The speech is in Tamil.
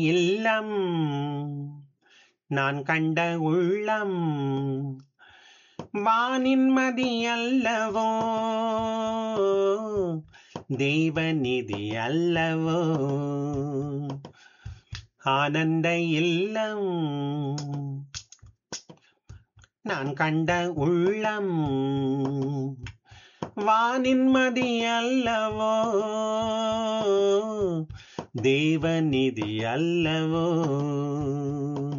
இல்லம் நான் கண்ட உள்ளம் வானின்மதி அல்லவோ தெய்வநிதி அல்லவோ ஆனந்த இல்லம் நான் கண்ட உள்ளம் வானின்மதி அல்லவோ தேவநிதி அல்லவோ